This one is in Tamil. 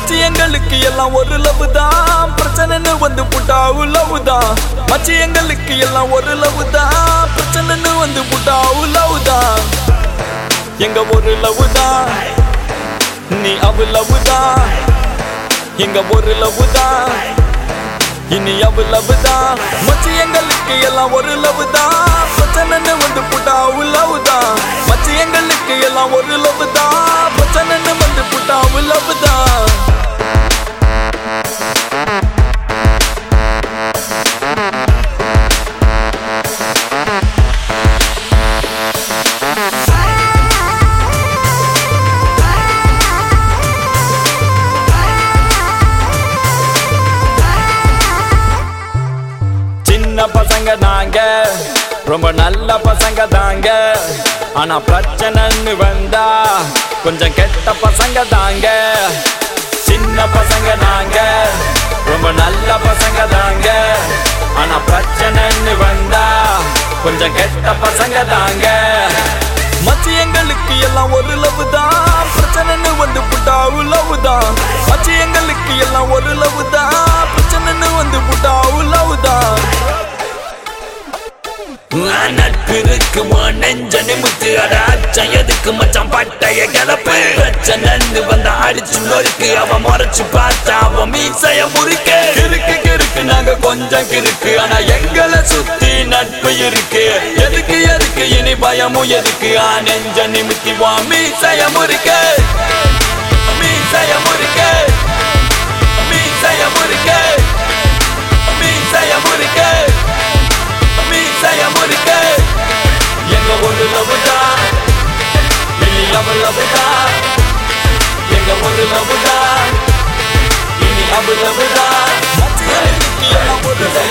மச்சி எங்களுக்கு எல்லாம் ஒரு லவ் தான் பிரச்சனைன்னு வந்து புட்டா லவ் தான் மச்சி எங்களுக்கு எல்லாம் ஒரு லவ் தான் பிரச்சனைன்னு வந்து புட்டா லவ் தான் எங்க ஒரு லவ் தான் நீ அவ லவ் தான் எங்க ஒரு லவ் தான் இனி அவ லவ் தான் மச்சி எங்களுக்கு எல்லாம் ஒரு லவ் தான் பிரச்சனைன்னு வந்து புட்டா லவ் தான் மச்சி எங்களுக்கு எல்லாம் ஒரு லவ் தான் பிரச்சனைன்னு வந்து புட்டா லவ் தான் சின்ன பசங்க தாங்க ரொம்ப நல்ல பசங்க தாங்க ஆனா பிரச்சனைன்னு வந்தா கொஞ்சம் கெட்ட பசங்க தாங்க சின்ன பசங்க நாங்க ரொம்ப நல்ல பசங்க தாங்க ஆனா பிரச்சனைன்னு வந்தா கொஞ்சம் கெட்ட பசங்க தாங்க மச்சி எங்களுக்கு எல்லாம் ஒரு லவ் தான் பிரச்சனைன்னு வந்து புட்டா லவ் தான் மச்சி எங்களுக்கு எல்லாம் ஒரு லவ் தான் பிரச்சனைன்னு வந்து புட்டா லவ் தான் நட்பு இருக்குமா நெஞ்ச நிமித்து அட அச்சம் எதுக்கு மச்சான் பட்டைய கிளப்பு பிரச்சனைன்னு வந்த அடிச்சு நொறுக்கு அவன் முறைச்சு பார்த்தா அவன் மீசைய முறிக்க கிறுக்கு கிறுக்கு நாங்க கொஞ்சம் கிறுக்கு ஆனா எங்களை சுத்தி நட்பு இருக்கு எதுக்கு எதுக்கு இனி பயமும் எதுக்கு ஆ நெஞ்ச நிமித்தி வா மீசைய முறிக்க மீசைய முறிக்க மீசைய முறிக்க மீசைய முறிக்க மீசைய முறிக்க எங்க ஒரு லவ் தான் இனி அவ லவ் தான் எங்க ஒரு லவ் தான் இனி அவ லவ் தான் மச்சி எங்களுக்கு எல்லாம் ஒரு love